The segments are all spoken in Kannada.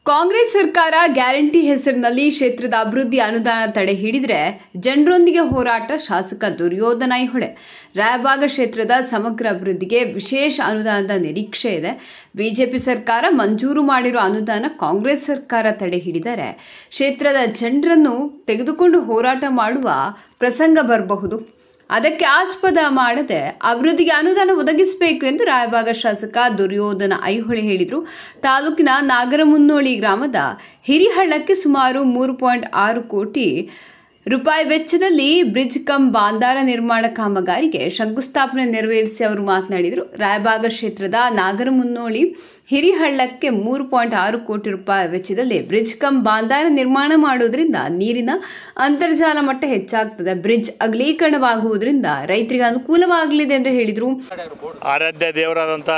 ಕಾಂಗ್ರೆಸ್ ಸರ್ಕಾರ ಗ್ಯಾರಂಟಿ ಹೆಸರಿನಲ್ಲಿ ಕ್ಷೇತ್ರದ ಅಭಿವೃದ್ಧಿ ಅನುದಾನ ತಡೆ ಹಿಡಿದ್ರೆ ಜನರೊಂದಿಗೆ ಹೋರಾಟ ಶಾಸಕ ದುರ್ಯೋಧನ ಐಹೊಳೆ ರಾಯಬಾಗ ಕ್ಷೇತ್ರದ ಸಮಗ್ರ ಅಭಿವೃದ್ಧಿಗೆ ವಿಶೇಷ ಅನುದಾನದ ನಿರೀಕ್ಷೆ ಇದೆ ಬಿಜೆಪಿ ಸರ್ಕಾರ ಮಂಜೂರು ಮಾಡಿರುವ ಅನುದಾನ ಕಾಂಗ್ರೆಸ್ ಸರ್ಕಾರ ತಡೆ ಹಿಡಿದರೆ ಕ್ಷೇತ್ರದ ಜನರನ್ನು ತೆಗೆದುಕೊಂಡು ಹೋರಾಟ ಮಾಡುವ ಪ್ರಸಂಗ ಬರಬಹುದು ಅದಕ್ಕೆ ಆಸ್ಪದ ಮಾಡದೆ ಅಭಿವೃದ್ಧಿಗೆ ಅನುದಾನ ಒದಗಿಸಬೇಕು ಎಂದು ರಾಯಬಾಗ ಶಾಸಕ ದುರ್ಯೋಧನ ಐಹೊಳೆ ಹೇಳಿದರು ತಾಲೂಕಿನ ನಾಗರಮುನ್ನೋಳಿ ಗ್ರಾಮದ ಹಿರಿಹಳ್ಳಕ್ಕೆ ಸುಮಾರು ಮೂರು ಪಾಯಿಂಟ್ ಆರು ಕೋಟಿ ರೂಪಾಯಿ ವೆಚ್ಚದಲ್ಲಿ ಬ್ರಿಡ್ಜ್ ಕಮ್ ಬಾಂದಾರ ನಿರ್ಮಾಣ ಕಾಮಗಾರಿಗೆ ಶಂಕುಸ್ಥಾಪನೆ ನೆರವೇರಿಸಿ ಅವರು ಮಾತನಾಡಿದರು ರಾಯಬಾಗ ಕ್ಷೇತ್ರದ ನಾಗರಮುನ್ನೋಳಿ ಹಿರಿಹಳ್ಳಕ್ಕೆ ಮೂರು ಪಾಯಿಂಟ್ ಆರು ಕೋಟಿ ರೂಪಾಯಿ ವೆಚ್ಚದಲ್ಲಿ ಬ್ರಿಡ್ಜ್ ಕಮ್ ಬಾಂದಾರ ನಿರ್ಮಾಣ ಮಾಡುವುದರಿಂದ ನೀರಿನ ಅಂತರ್ಜಾಲ ಮಟ್ಟ ಹೆಚ್ಚಾಗ್ತದೆ ಬ್ರಿಡ್ಜ್ ಅಗಲೀಕರಣವಾಗುವುದರಿಂದ ರೈತರಿಗೆ ಅನುಕೂಲವಾಗಲಿದೆ ಎಂದು ಹೇಳಿದರು ಆರಾಧ್ಯ ದೇವರಾದಂಥ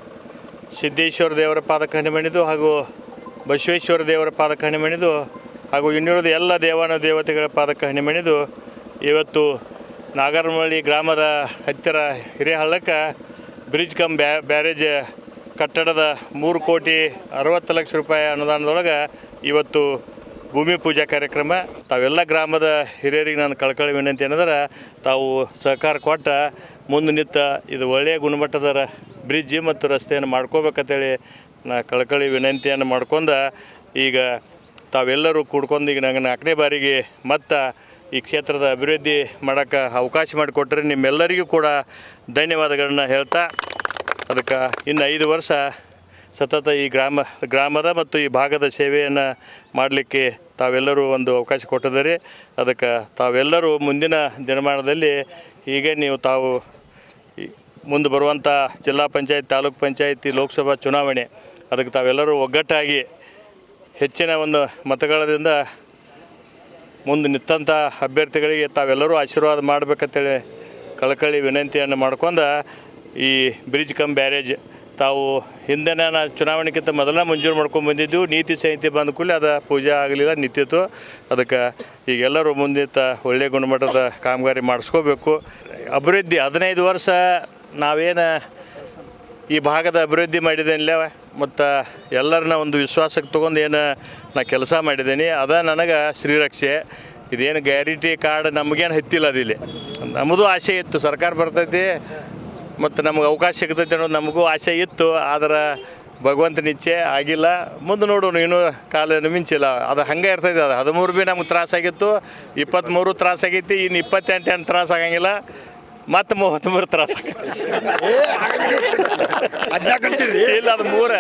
ಸಿದ್ದೇಶ್ವರ ದೇವರ ಪಾದಕ್ಕೆ ಹಣಿಮಣಿದು ಹಾಗೂ ಬಸವೇಶ್ವರ ದೇವರ ಪಾದಕ್ಕೆ ಹಣಿಮಣಿದು ಹಾಗೂ ಇನ್ನುಳಿದ ಎಲ್ಲ ದೇವಾನ ದೇವತೆಗಳ ಪಾದಕ್ಕೆ ಹಣಿಮಣಿದು ಇವತ್ತು ನಾಗರಮಳ್ಳಿ ಗ್ರಾಮದ ಹತ್ತಿರ ಹಿರೇಹಳ್ಳಕ್ಕೆ ಬ್ರಿಡ್ಜ್ ಕಮ್ ಬ್ಯಾ ಬ್ಯಾರೇಜ್ ಕಟ್ಟಡದ ಮೂರು ಕೋಟಿ ಅರವತ್ತು ಲಕ್ಷ ರೂಪಾಯಿ ಅನುದಾನದೊಳಗೆ ಇವತ್ತು ಭೂಮಿ ಪೂಜಾ ಕಾರ್ಯಕ್ರಮ ತಾವೆಲ್ಲ ಗ್ರಾಮದ ಹಿರಿಯರಿಗೆ ನಾನು ಕಳ್ಕಳಿ ವಿನಂತಿ ಏನಂದ್ರೆ ತಾವು ಸಹಕಾರ ಕೊಟ್ಟ ಮುಂದೆ ನಿಂತ ಇದು ಒಳ್ಳೆಯ ಗುಣಮಟ್ಟದ ರ- ಬ್ರಿಡ್ಜ್ ಮತ್ತು ರಸ್ತೆಯನ್ನು ಮಾಡ್ಕೋಬೇಕಂತೇಳಿ ನಾ ಕಳ್ಕಳಿ ವಿನಂತಿಯನ್ನು ಮಾಡ್ಕೊಂಡ ಈಗ ತಾವೆಲ್ಲರೂ ಕೂಡ್ಕೊಂಡು ಈಗ ನಂಗೆ ನಾಲ್ಕನೇ ಬಾರಿಗೆ ಮತ್ತು ಈ ಕ್ಷೇತ್ರದ ಅಭಿವೃದ್ಧಿ ಮಾಡೋಕ್ಕೆ ಅವಕಾಶ ಮಾಡಿಕೊಟ್ರೆ ನಿಮ್ಮೆಲ್ಲರಿಗೂ ಕೂಡ ಧನ್ಯವಾದಗಳನ್ನ ಹೇಳ್ತಾ ಅದಕ್ಕೆ ಇನ್ನು ಐದು ವರ್ಷ ಸತತ ಈ ಗ್ರಾಮ ಗ್ರಾಮದ ಮತ್ತು ಈ ಭಾಗದ ಸೇವೆಯನ್ನು ಮಾಡಲಿಕ್ಕೆ ತಾವೆಲ್ಲರೂ ಒಂದು ಅವಕಾಶ ಕೊಟ್ಟಿದ್ದೀರಿ ಅದಕ್ಕೆ ತಾವೆಲ್ಲರೂ ಮುಂದಿನ ದಿನಮಾನದಲ್ಲಿ ಹೀಗೆ ನೀವು ತಾವು ಈ- ಮುಂದೆ ಬರುವಂಥ ಜಿಲ್ಲಾ ಪಂಚಾಯತ್ ತಾಲೂಕ್ ಪಂಚಾಯತಿ ಲೋಕಸಭಾ ಚುನಾವಣೆ ಅದಕ್ಕೆ ತಾವೆಲ್ಲರೂ ಒಗ್ಗಟ್ಟಾಗಿ ಹೆಚ್ಚಿನ ಒಂದು ಮತಗಳದಿಂದ ಮುಂದೆ ನಿಂತಂಥ ಅಭ್ಯರ್ಥಿಗಳಿಗೆ ತಾವೆಲ್ಲರೂ ಆಶೀರ್ವಾದ ಮಾಡಬೇಕಂತೇಳಿ ಕಳಕಳಿ ವಿನಂತಿಯನ್ನು ಮಾಡ್ಕೊಂಡು ಈ ಬ್ರಿಡ್ಜ್ ಕಮ್ ಬ್ಯಾರೇಜ್ ತಾವು ಹಿಂದಿನ ನಾ ಚುನಾವಣೆಗಿಂತ ಮೊದಲ ಮಂಜೂರು ಮಾಡ್ಕೊಂಡು ಬಂದಿದ್ದು ನೀತಿ ಸಂಹಿತೆ ಬಂದ ಕೂಡಲೇ ಅದು ಪೂಜೆ ಆಗಲಿಲ್ಲ ನಿಂತಿತ್ತು ಅದಕ್ಕೆ ಈಗೆಲ್ಲರೂ ಮುಂದಿತ್ತ ಒಳ್ಳೆಯ ಗುಣಮಟ್ಟದ ಕಾಮಗಾರಿ ಮಾಡಿಸ್ಕೋಬೇಕು ಅಭಿವೃದ್ಧಿ ಹದಿನೈದು ವರ್ಷ ನಾವೇನು ಈ ಭಾಗದ ಅಭಿವೃದ್ಧಿ ಮಾಡಿದ್ದೇನೆ ಮತ್ತು ಎಲ್ಲರನ್ನ ಒಂದು ವಿಶ್ವಾಸಕ್ಕೆ ತೊಗೊಂಡು ಏನು ನಾ ಕೆಲಸ ಮಾಡಿದ್ದೀನಿ ಅದ ನನಗೆ ಶ್ರೀರಕ್ಷೆ ಇದೇನು ಗ್ಯಾರಂಟಿ ಕಾರ್ಡ್ ನಮಗೇನು ಹತ್ತಿಲ್ಲ ಅದಿಲ್ಲಿ ನಮ್ಮದು ಆಸೆ ಇತ್ತು ಸರ್ಕಾರ ಬರ್ತೈತಿ ಮತ್ತು ನಮಗೆ ಅವಕಾಶ ಸಿಗ್ತೈತಿ ಅನ್ನೋದು ನಮಗೂ ಆಸೆ ಇತ್ತು ಆದ್ರೆ ಭಗವಂತನ ಇಚ್ಛೆ ಆಗಿಲ್ಲ ಮುಂದೆ ನೋಡೋಣ ಇನ್ನೂ ಕಾಲ ಮಿಂಚಿಲ್ಲ ಅದು ಹಂಗೆ ಇರ್ತೈತೆ ಅದು ಹದಿಮೂರು ಭೀ ನಮ್ಗೆ ತ್ರಾಸಾಗಿತ್ತು ಇಪ್ಪತ್ತ್ಮೂರು ತ್ರಾಸಾಗೈತಿ ಇನ್ನು ಇಪ್ಪತ್ತೆಂಟು ಏನು ತ್ರಾಸ ಆಗಂಗಿಲ್ಲ ಮತ್ತು ಮೂವತ್ತ್ಮೂರು ತ್ರಾಸ ಇಲ್ಲ ಅದು ಮೂರ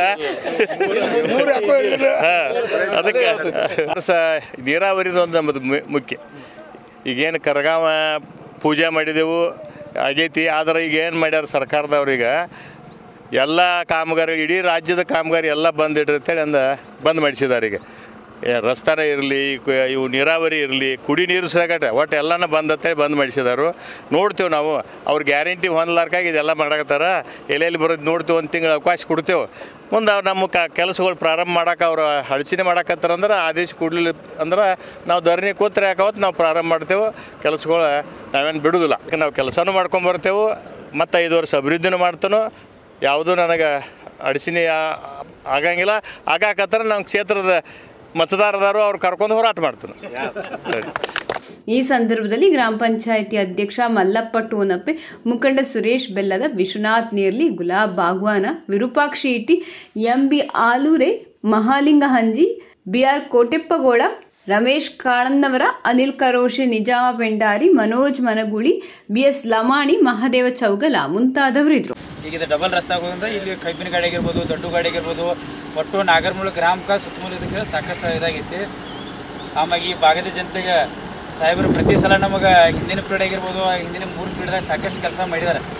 ಹಾ, ಅದಕ್ಕೆ ವರ್ಷ ನೀರಾವರಿದು ಒಂದು ನಮ್ಮದು ಮು- ಮುಖ್ಯ ಈಗೇನು ಕರಗಾವ ಪೂಜೆ ಮಾಡಿದೆವು ಆಗೈತಿ ಆದ್ರೆ ಈಗ ಏನು ಮಾಡ್ಯಾರ ಸರ್ಕಾರದವ್ರೀಗ ಎಲ್ಲ ಕಾಮಗಾರಿ ಇಡೀ ರಾಜ್ಯದ ಕಾಮಗಾರಿ ಎಲ್ಲ ಬಂದ್ ಇಡ್ರಿ ಅಂತೇಳಿ ಅಂದ ಬಂದ್ ಮಾಡಿಸಿದಾರೆ ಈಗ ಏ, ರಸ್ತಾನೇ ಇರಲಿ ಇವು ನೀರಾವರಿ ಇರಲಿ ಕುಡಿ ನೀರು ಸಾಕಟ ಒಟ್ಟು ಎಲ್ಲನ ಬಂದ್ ಅಂತೇಳಿ ಬಂದ್ ಮಾಡಿಸಿದಾರು ನೋಡ್ತೇವೆ ನಾವು ಅವ್ರು ಗ್ಯಾರಂಟಿ ಹೊಂದ್ಲಾರ್ಕಾಗಿ ಇದೆಲ್ಲ ಮಾಡಕತ್ತಾರ ಎಲ್ಲೆಲ್ಲಿ ಬರೋದು ನೋಡ್ತೀವಿ ಒಂದು ತಿಂಗಳು ಅವಕಾಶ ಕೊಡ್ತೇವೆ ಮುಂದೆ ಅವ್ರು ನಮ್ಮ ಕ ಕೆಲಸಗಳು ಪ್ರಾರಂಭ ಮಾಡಕ್ಕೆ ಅವ್ರು ಅಡಚಣೆ ಮಾಡಕತ್ತಾರ ಅಂದ್ರೆ ಆದೇಶ ಕೊಡಲಿಲ್ಲ ಅಂದ್ರೆ ನಾವು ಧರಣಿ ಕೂತ್ರೆ ಯಾಕವತ್ತು ನಾವು ಪ್ರಾರಂಭ ಮಾಡ್ತೇವೆ ಕೆಲಸಗಳು ನಾವೇನು ಬಿಡುದಿಲ್ಲ ನಾವು ಕೆಲಸನೂ ಮಾಡ್ಕೊಂಡು ಬರ್ತೇವೆ ಮತ್ತು ಐದು ವರ್ಷ ಅಭಿವೃದ್ಧಿನೂ ಮಾಡ್ತಾನೋ ಯಾವುದೂ ನನಗೆ ಅಡಚಣೆ ಆ- ಆಗಂಗಿಲ್ಲ ಆಗಾಕತ್ತಾರ ನಮ್ಮ ಕ್ಷೇತ್ರದ ಮತದಾರದಾರು ಅವ್ರು ಕರ್ಕೊಂಡು ಹೋರಾಟ ಮಾಡ್ತಾನೆ ಈ ಸಂದರ್ಭದಲ್ಲಿ ಗ್ರಾಮ ಪಂಚಾಯಿತಿ ಅಧ್ಯಕ್ಷ ಮಲ್ಲಪ್ಪ ಟೋನಪ್ಪೆ ಮುಖಂಡ Suresh Bellada Vishwanath Nerli Gulab Bagwana Virupakshi ET MB Alure Mahalinga Hanji BR Koteppagol Ramesh Kalannavar Anil Karoshi Nizam Pendari Manoj Managuli BS Lamani Mahadev Chougala ಮುಂತಾದವರಿದ್ದರು ಈಗ ಇದು ಡಬಲ್ ರಸ್ತೆ ಆಗೋದ್ರಿಂದ ಇಲ್ಲಿ ಕಬ್ಬಿನ ಗಾಡಿ ಆಗಿರ್ಬೋದು ದೊಡ್ಡ ಗಾಡಿ ಆಗಿರ್ಬೋದು ಒಟ್ಟು ನಾಗರಮೂಲ ಗ್ರಾಮಕ್ಕೆ ಸುತ್ತಮುತ್ತ ಇದಕ್ಕೆ ಸಾಕಷ್ಟು ಇದಾಗೈತಿ ಆಮ್ಯಾಗ ಈ ಭಾಗದ ಜನತೆಗೆ ಸಾಹೇಬರು ಪ್ರತಿ ಸಲ ನಮಗೆ ಹಿಂದಿನ ಪೀರಿಯಡ್ ಆಗಿರ್ಬೋದು ಹಿಂದಿನ ಮೂರು ಪೀರಿಯಡ್ದಾಗ ಸಾಕಷ್ಟು ಕೆಲಸ ಮಾಡಿದ್ದಾರೆ